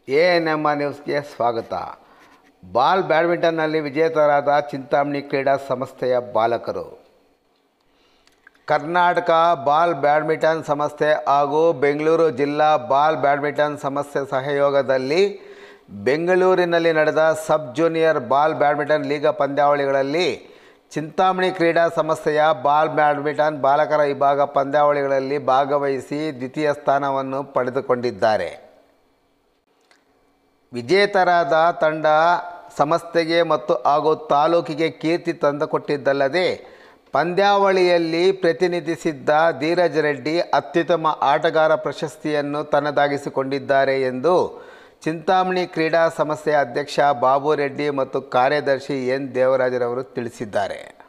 A N M ನ್ಯೂಸ್ಗೆ ಸ್ವಾಗತ ball ಬ್ಯಾಡ್ಮಿಂಟನ್ನಲ್ಲಿ ವಿಜೇತರಾದ ಚಿಂತಾಮಣಿ ಕ್ರೀಡಾ ಸಂಸ್ಥೆಯ ಬಾಲಕರು ಕರ್ನಾಟಕ ಬಾಲ್ ಬ್ಯಾಡ್ಮಿಂಟನ್ ಸಂಸ್ಥೆ ಹಾಗೂ ಬೆಂಗಳೂರು ಜಿಲ್ಲಾ ಬಾಲ್ ಬ್ಯಾಡ್ಮಿಂಟನ್ ಸಂಸ್ಥೆ ಸಹಯೋಗದಲ್ಲಿ ಬೆಂಗಳೂರಿನಲ್ಲಿ ನಡೆದ sub junior ball badminton league ಪಂದ್ಯಾವಳಿಗಳಲ್ಲಿ ಚಿಂತಾಮಣಿ ಕ್ರೀಡಾ ಸಂಸ್ಥೆಯ ಬಾಲ್ ಬ್ಯಾಡ್ಮಿಂಟನ್ ಬಾಲಕರ ವಿಭಾಗ ಪಂದ್ಯಾವಳಿಗಳಲ್ಲಿ ಭಾಗವಹಿಸಿ ದ್ವಿತೀಯ ಸ್ಥಾನವನ್ನು ಪಡೆದುಕೊಂಡಿದ್ದಾರೆ ವಿಜೇತರಾದ ತಂಡ ಸಂಸ್ಥೆಗೆ ಮತ್ತು ಹಾಗೂ ತಾಲೂಕಿಗೆ ಕೀರ್ತಿ ತಂದುಕೊಟ್ಟಿದ್ದಲ್ಲದೆ ಪಂದ್ಯಾವಳಿಯಲ್ಲಿ ಪ್ರತಿನಿಧಿಸಿದ್ದ ಧೀರಜ್ ರೆಡ್ಡಿ ಅತ್ಯುತ್ತಮ ಆಟಗಾರ ಪ್ರಶಸ್ತಿಯನ್ನು ತನ್ನದಾಗಿಸಿಕೊಂಡಿದ್ದಾರೆ ಎಂದು ಚಿಂತಾಮಣಿ ಕ್ರೀಡಾ ಸಂಸ್ಥೆಯ ಅಧ್ಯಕ್ಷ ಬಾಬು ರೆಡ್ಡಿ ಮತ್ತು ಕಾರ್ಯದರ್ಶಿ ಎನ್ ದೇವರಾಜರವರು ತಿಳಿಸಿದ್ದಾರೆ